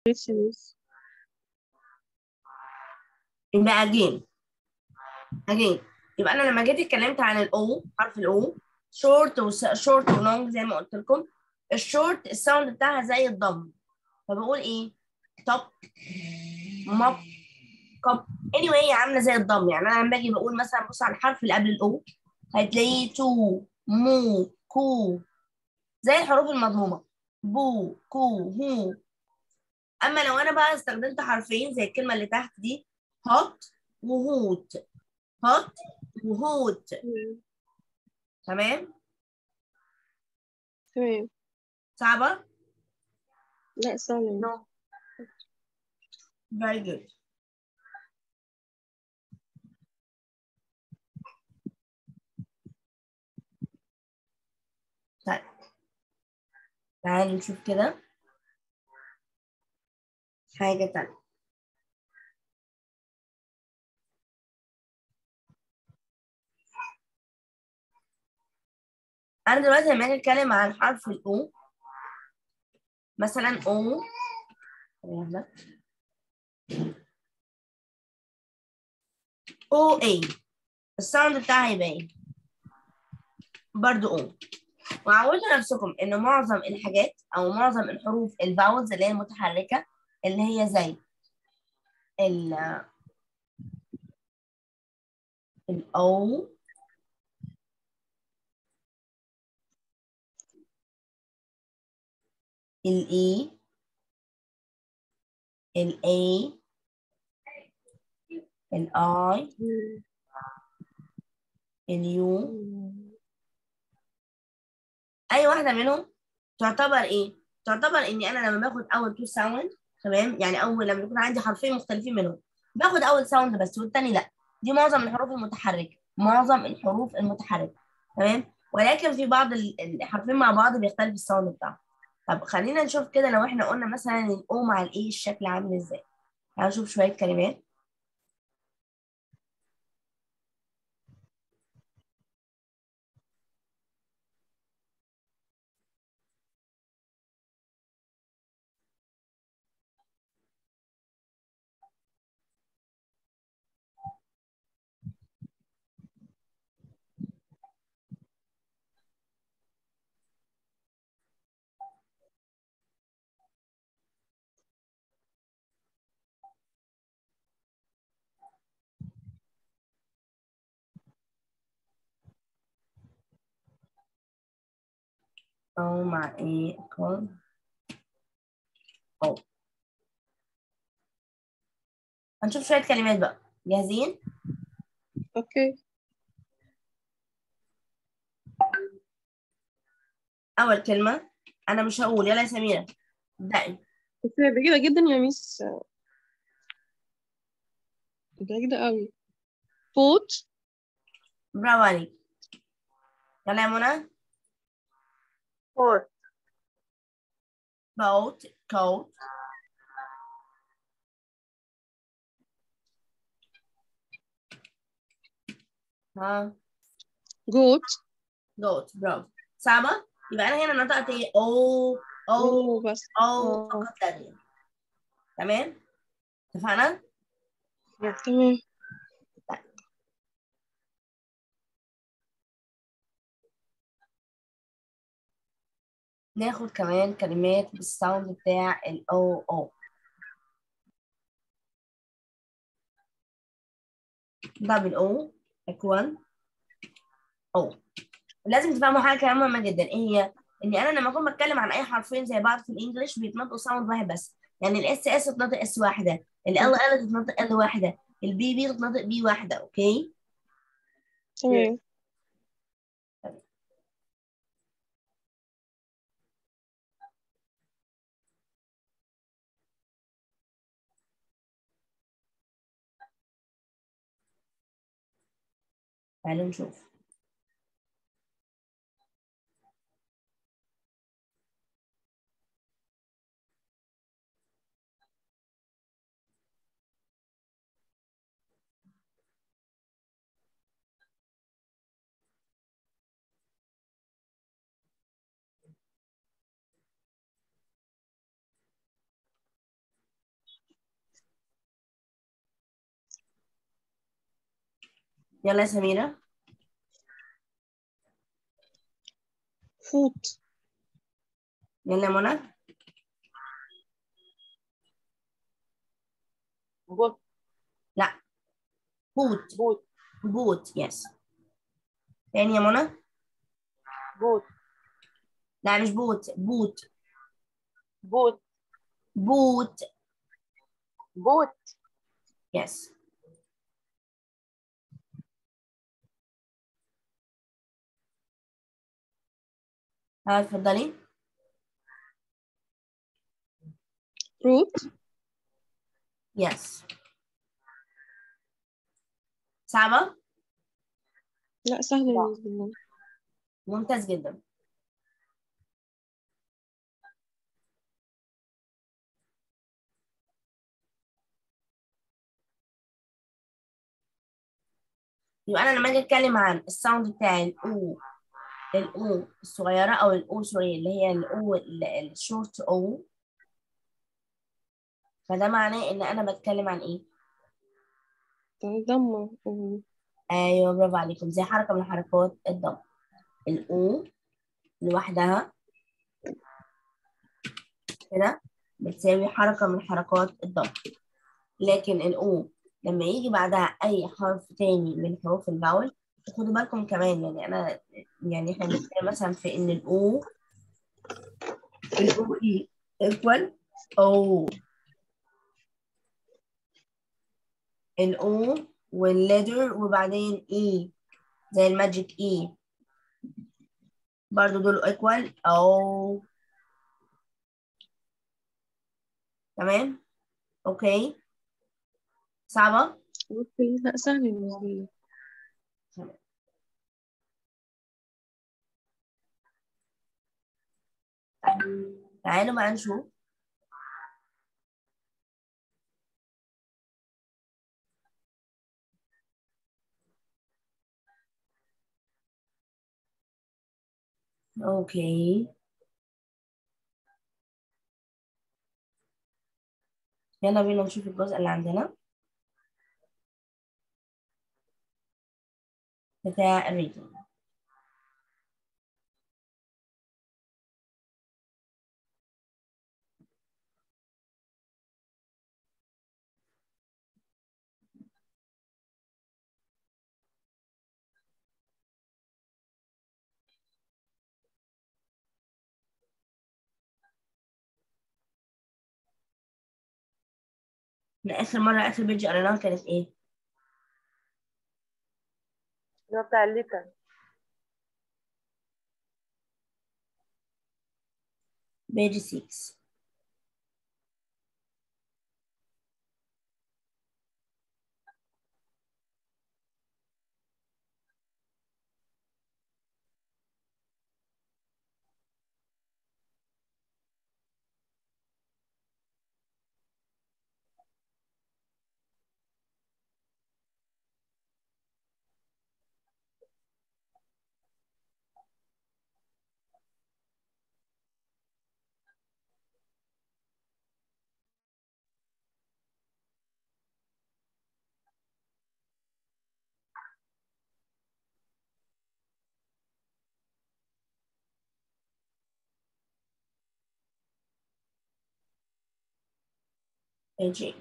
يبقى again again يبقى انا لما جيت اتكلمت عن الاو حرف الاو شورت وشورت ولونج زي ما قلت لكم الشورت الساوند بتاعها زي الضم فبقول ايه توب مب كوب anyway عامله زي الضم يعني انا لما باجي بقول مثلا بص على الحرف اللي قبل الاو هتلاقيه تو مو كو زي الحروف المضمومه بو كو هو اما لو انا بقى استخدمت حرفين زي الكلمه اللي تحت دي هوت وهوت هوت وهوت تمام تمام صعبه لا سامي very good طيب تعالوا نشوف كده حاجة تانية أنا دلوقتي لما أجي أتكلم عن حرف الأو مثلا أو واحدة. أو أي الساوند بتاعها يبقى إيه؟ برضو أو وعودوا نفسكم إن معظم الحاجات أو معظم الحروف الفاولز اللي هي المتحركة اللي هي زي ال الأو الإي الأي الآي اليو اي واحده منهم تعتبر ايه تعتبر اني انا لما باخد اول تو ساوند تمام يعني اول لما يكون عندي حرفين مختلفين منهم باخد اول ساوند بس والتاني لا دي معظم الحروف المتحركه معظم الحروف المتحركه تمام ولكن في بعض ال- الحرفين مع بعض بيختلف الساوند بتاعهم طب خلينا نشوف كده لو احنا قلنا مثلا الاو مع الاي الشكل عامل ازاي تعالوا نشوف شويه كلمات او مع ايه كول او هنشوف شويه كلمات بقى جاهزين اوكي اول كلمه انا مش هقول يلا يا سميره ابدأي اوكي بعيدة جدا يا ميس بعيدة قوي فوت برافو عليك يلا يا منى فور boat coat ها جوت goat برافو صعبة يبقى أنا هنا نطقت إيه أو أو او بس أو آه. فقط لا غير تمام اتفقنا تمام ناخد كمان كلمات بالساوند بتاع ال O O دبل O equal O لازم تفهموا حاجة كمان مهمة جدا ايه هي؟ اني انا لما اكون بتكلم عن اي حرفين زي بعض في الانجليش بيتنطقوا ساوند واحد بس يعني الاس اس تتنطق اس واحدة ال ال ال تتنطق ال واحدة البي بي تتنطق بي واحدة اوكي؟ تمام تعالوا نشوف يلا يا سميرة foot يلا يا منى boot لا بوت boot بوت يس تاني يا منى boot لا مش بوت بوت boot بوت boot يس ها اتفضلي fruit يس صعبة لا سهلة لا. بالنسبة لنا ممتاز جدا يبقى انا لما اجي اتكلم عن الساوند بتاع الاو الاو الصغيره او الاو سوري اللي هي الاو الشورت او فده معناه ان انا بتكلم عن ايه ضمة و- ايوه برافو عليكم زي حركه من حركات الضم الاو لوحدها كده بتساوي حركه من حركات الضم لكن الاو لما يجي بعدها اي حرف تاني من حروف الفاول خدوا بالكم كمان يعني انا يعني احنا بنتكلم مثلا في ان الاو الاو اي ايكوال او الاو والليتر وبعدين اي زي الماجيك اي برضو دول ايكوال او تمام اوكي صعبة اوكي لا سهلة بالنسبة لنا تعالوا بقى نشوف اوكي يلا بينا نشوف الجزء اللي عندنا بتاع الريتنج احنا اخر مرة اخر بيج قريناها كانت ايه؟ اللي هو بتاع الليتر بيج 6 page 8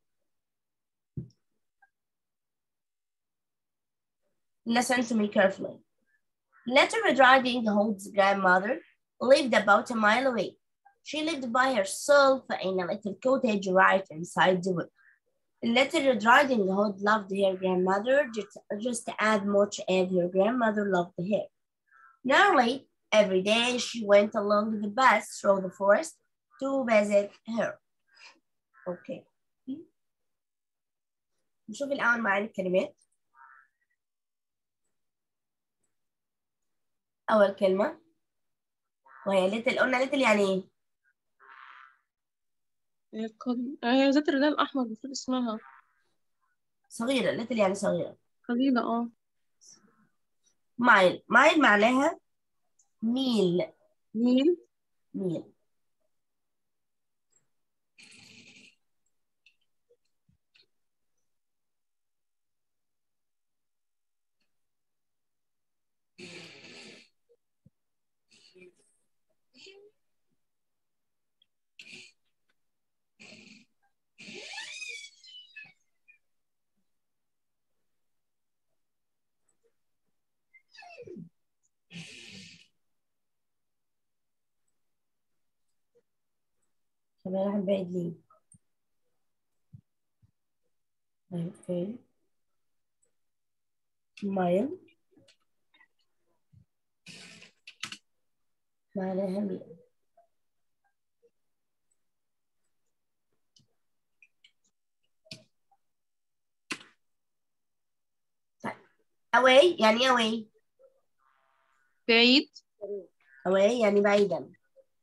Listen to me carefully. Letter Riding Hood's grandmother lived about a mile away. She lived by herself in a little cottage right inside the wood. Little Riding Hood loved her grandmother just, just as much as her grandmother loved her. Nearly every day she went along the path through the forest to visit her. Okay. نشوف الأول معاني الكلمات. أول كلمة وهي ليتل قلنا ليتل يعني إيه؟ هي قل- هي ذات الرداء الأحمر المفروض اسمها صغيرة ليتل يعني صغيرة. قليلة اه مايل مايل معناها ميل ميل ميل طب انا رايح بعيد ليه طيب فين مايل معناها ميل طيب away يعني ايه away بعيد away يعني بعيدا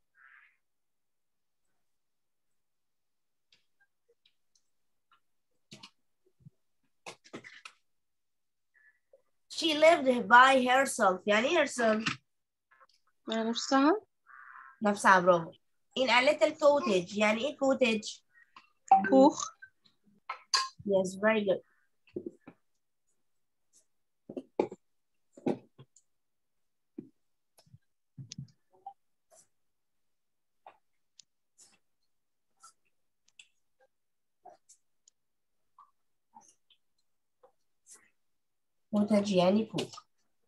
She lived by herself يعني ايه herself مع نفسها نفسها برافو in a little cottage يعني ايه cottage كوخ yes very good cottage يعني كوخ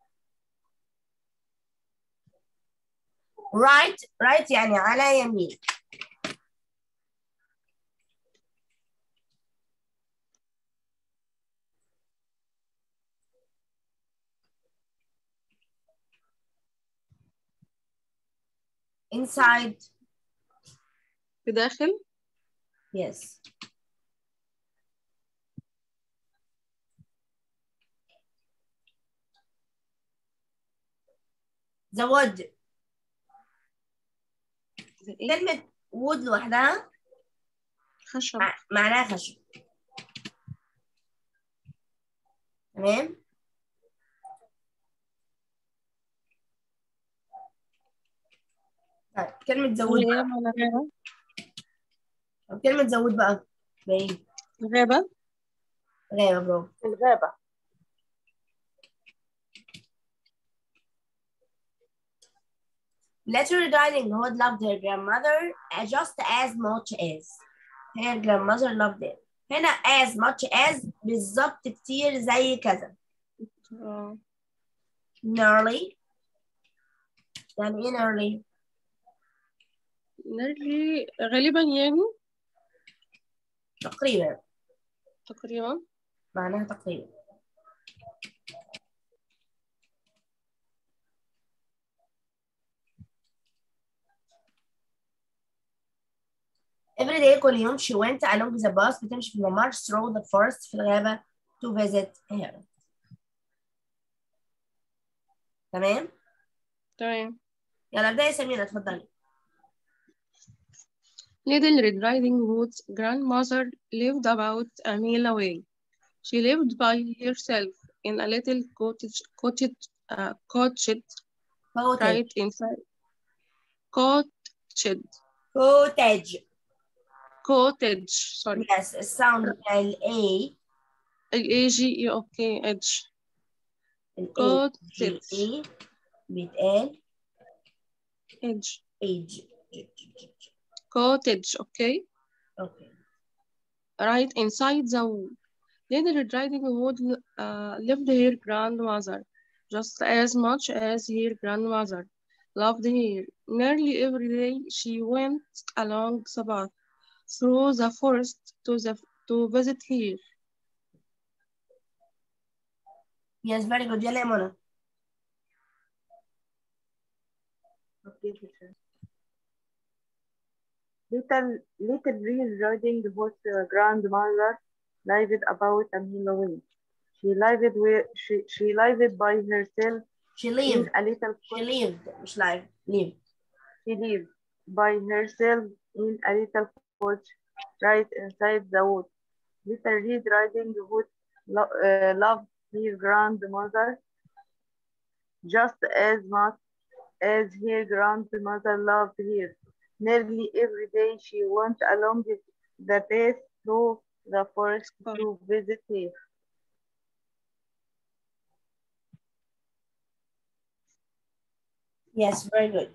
right right يعني على يمين inside في داخل yes the wood زي ايه كلمة wood لوحدها خشب مع- معناها خشب تمام طيب كلمة زود اللي هي بقى معنى غابة طب كلمة زود بقى باين غابة غابة برافو الغابة Letter Riding Hood loved her grandmother just as much as her grandmother loved it هنا as much as بالظبط كتير زي كذا اه nearly يعني ايه nearly نرجي غالبا يعني تقريبا تقريبا معناها تقريبا Every day كل يوم she went along the bus بتمشي في الممر through the forest في الغابة to visit her تمام تمام يلا ابدأي يا سميرة اتفضلي Little Red Riding Hood's grandmother lived about a mile away. She lived by herself in a little cottage, cottage, uh, cottage cottage right inside. Cottage, cottage cottage, sorry. yes الساوند بتاع ال A ال A G E okay, edge. ال A G Cottage, A بيتقال edge. age Cottage, okay. اوكي Right inside the wall. Little Red Riding Hood uh, lived her grandmother just as much as her grandmother loved her. Nearly every day she went along the path through the forest to the to visit her. yes very good يلا يا منى Okay, teacher. Little, little Red Riding Hood's uh, grandmother lived about a mile away. She lived where she, she lived by herself she in lived a little she lived مش live lived She lived by herself in a little cottage right inside the wood. Little Red Riding Hood lo- uh, loved her grandmother just as much as her grandmother loved her. Nearly every day she went along the path through the forest to visit her. yes very good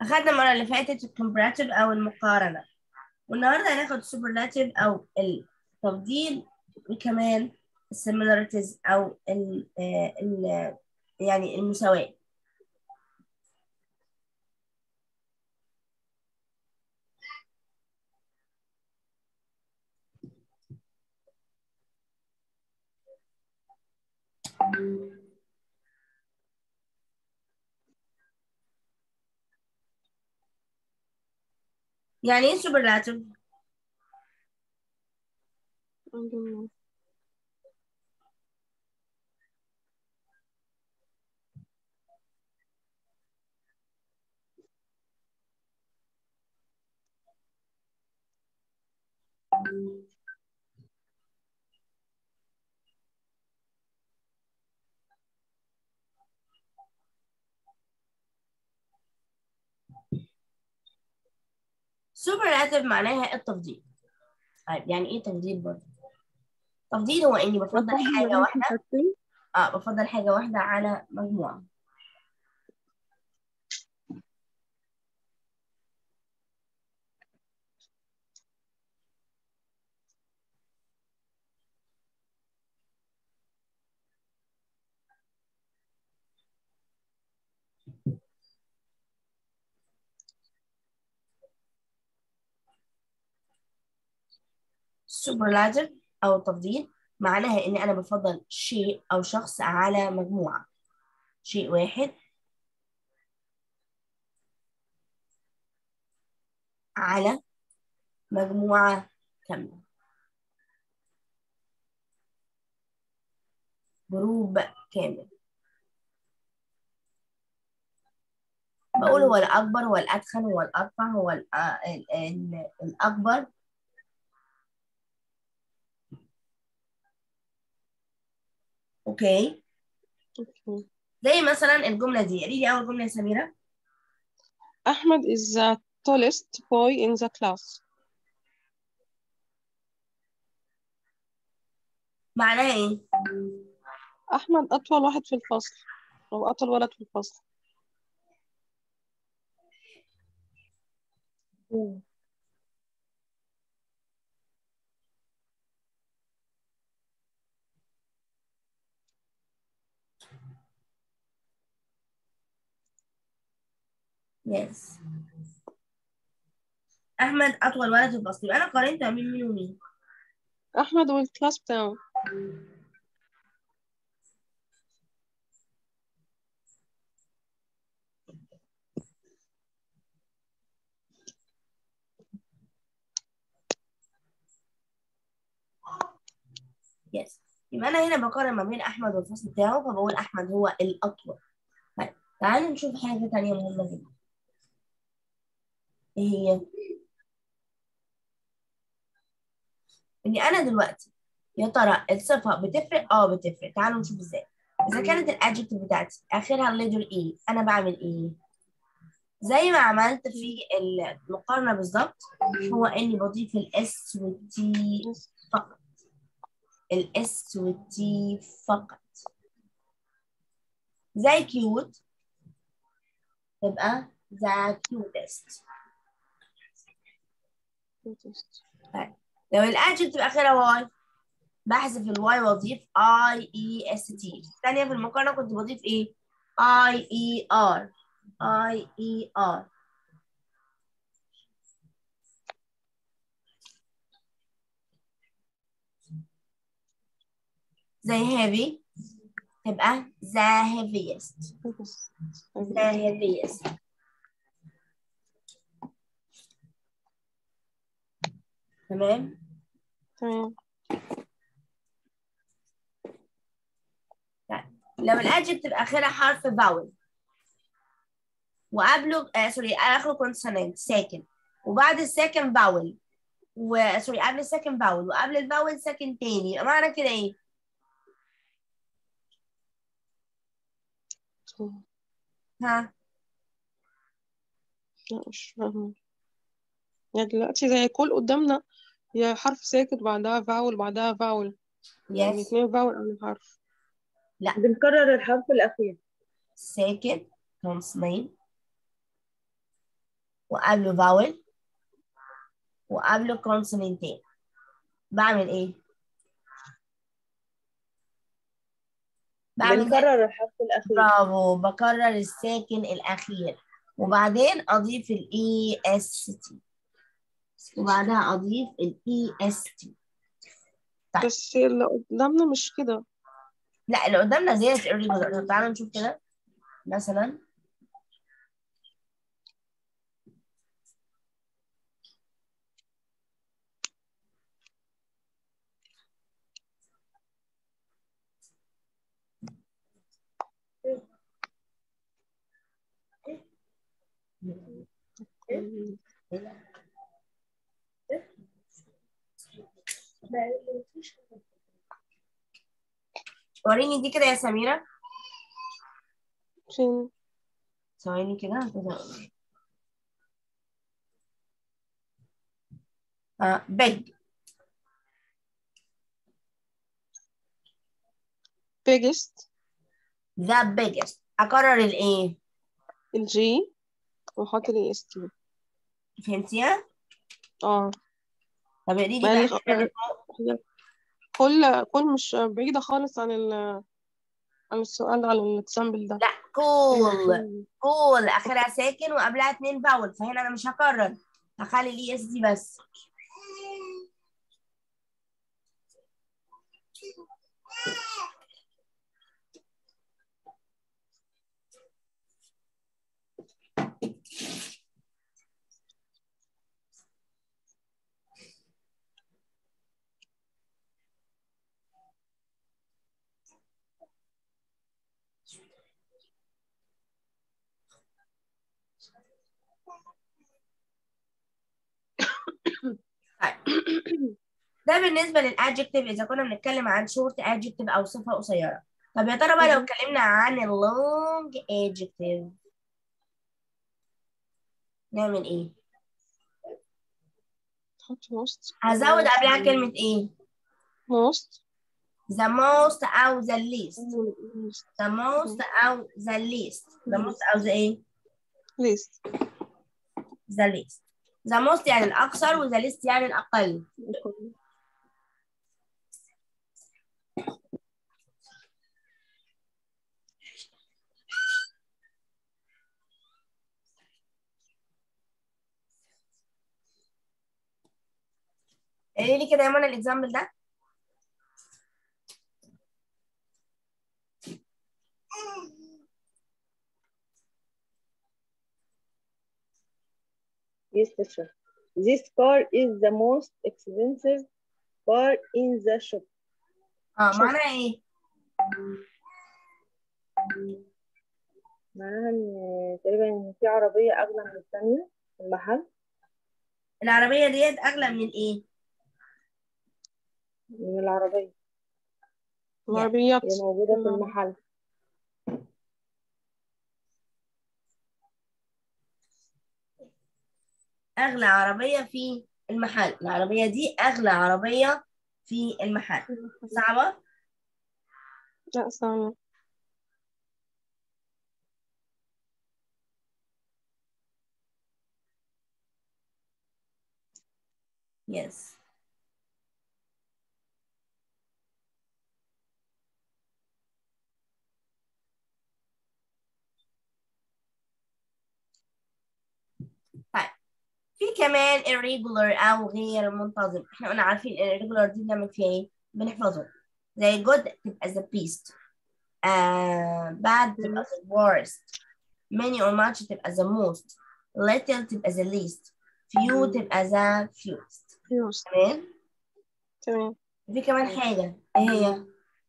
أخدنا المرة اللي فاتت الكومباراتيف أو المقارنة والنهاردة هناخد السوبرلاتيف أو التفضيل وكمان السيميلاريتيز أو ال ال يعني المساواة يعني ايه سوبرلاتيف؟ I don't know. سوبرلاتيف معناها التفضيل طيب يعني ايه تفضيل برضه؟ تفضيل هو اني بفضل بفضل حاجة بين واحدة حاجتين اه بفضل حاجة واحدة على مجموعة superlative أو تفضيل معناها إن أنا بفضل شيء أو شخص على مجموعة شيء واحد على مجموعة كاملة جروب كامل بقول هو الأكبر هو الأدخن هو الأرفع هو ال- آه، ال- ال- الأكبر أوكي Okay. زي مثلا الجملة دي قولي لي أول جملة يا سميرة Ahmed is the tallest boy in the class. معناها إيه؟ أحمد أطول واحد في الفصل أو أطول ولد في الفصل. يس أحمد أطول ولد في الفصل يبقى أنا قارنت ما بين مين ومين أحمد والكلاس بتاعه. يس يبقى أنا هنا بقارن ما بين أحمد والفصل بتاعه فبقول أحمد هو الأطول طيب تعالوا نشوف حاجة تانية مهمة جدا إيه هي؟ إني أنا دلوقتي يا ترى الصفة بتفرق؟ اه بتفرق تعالوا نشوف ازاي إذا كانت الادجكتيف بتاعتي آخرها الليتر ايه أنا بعمل ايه؟ زي ما عملت في المقارنة بالظبط هو إني بضيف الاس والتي فقط الاس والتي فقط زي كيوت تبقى ذا كيوتست طيب لو الادجكتيف اخرها واي بحذف الواي واضيف اي اي اس تي الثانيه في المقارنه كنت بضيف ايه اي اي ار اي اي ار زي heavy تبقى the heaviest the heaviest تمام تمام لو الادجكتيف اخرها حرف vowel وقبله آه سوري اخره كونسونانت ساكن وبعد الساكن vowel وسوري قبل الساكن vowel وقبل الفاول ساكن تاني يبقى معنى كده ايه؟ ها لا مش فاهمة يعني دلوقتي زي كل قدامنا يا حرف ساكت بعدها فاول بعدها فاول يعني يس اتنين فاول قبل الحرف بنكرر الحرف الأخير ساكن كونسونانت وقبله فاول وقبله كونسوننتين بعمل ايه؟ بعمل زي- بنكرر الحرف الأخير برافو بكرر الساكن الأخير وبعدين أضيف ال EST وبعدها أضيف ال EST طيب. بس اللي قدامنا مش كده لا اللي قدامنا زيادة irregular طب تعالوا نشوف كده مثلا وريني دي كده يا سميرة فين ثواني كده كده اه big biggest the biggest أكرر الإيه؟ الجي وحط ال اس تي فهمتيها؟ اه طب اقري لي ما بقى هي- الحتة اللي فوق. هي كل كل مش بعيدة خالص عن ال عن السؤال عن الاكزامبل ده لا cool cool آخرها ساكن وقبلها اتنين فاول فهنا أنا مش هكرر هخلي الإي إس دي بس ده بالنسبة للادجكتيف إذا كنا بنتكلم عن شورت adjective أو صفة قصيرة طب يا ترى بقى لو مم. اتكلمنا عن اللونج adjective نعمل إيه؟ حط most هزود قبلها كلمة إيه؟ most the most أو the least most the most أو the least the most أو the إيه؟ least the least the most يعني الأكثر و the least يعني الأقل قولي لي كده يا منى الإكزامبل ده Yes, teacher. This car is the most expensive car in the shop. اه شوف. معناها إيه؟ معناها إن تقريبا إن في عربية أغلى من الثانية في المحل العربية ديت أغلى من الإيه؟ من العربية العربيات اللي موجودة في نعم. المحل أغلى عربية في المحل العربية دي أغلى عربية في المحل صعبة؟ لا ثانية يس طيب في كمان irregular أو غير منتظم احنا قلنا عارفين irregular دي بنعمل فيها ايه؟ بنحفظهم زي good تبقى the best آه bad تبقى the worst many or much تبقى the most little تبقى the least few تبقى the fewest فيوست تمام؟ تمام في كمان حاجة ايه هي؟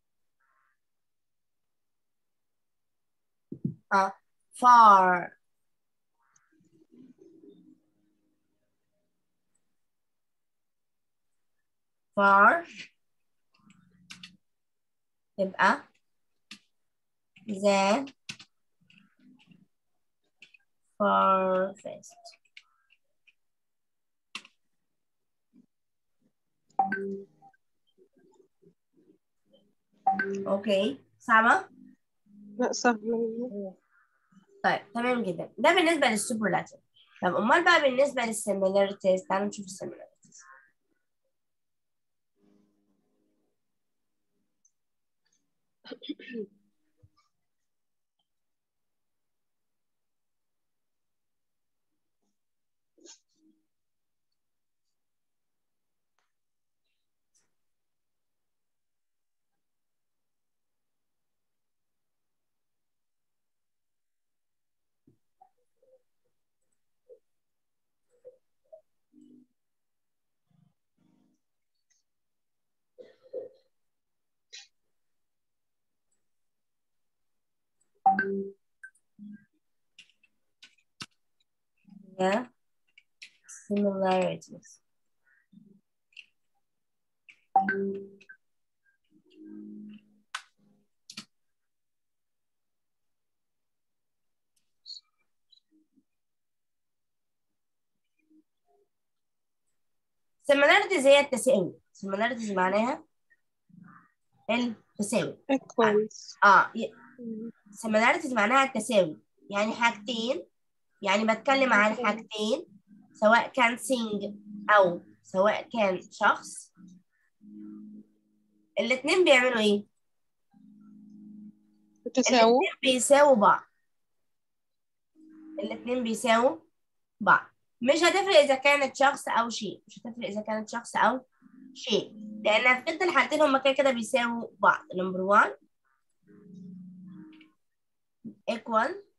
اه far far تبقى the farthest اوكي صعبة؟ لا سهلة طيب تمام جدا ده بالنسبة للسوبرلاتيف طب امال بقى بالنسبه للسيميلاريتيز تعالوا نشوف السيميلاريتيز Yeah. Similarities. Similarities هي التساوي. Similarities معناها التساوي. equals اه ي- similarities معناها التساوي يعني حاجتين يعني بتكلم عن حاجتين سواء كان thing أو سواء كان شخص الاتنين بيعملوا إيه؟ تساووا الاتنين بيساووا بعض الاتنين بيساووا بعض مش هتفرق إذا كانت شخص أو شيء مش هتفرق إذا كانت شخص أو شيء لأن في كلتا الحالتين هما كده كده بيساووا بعض نمبر 1 equal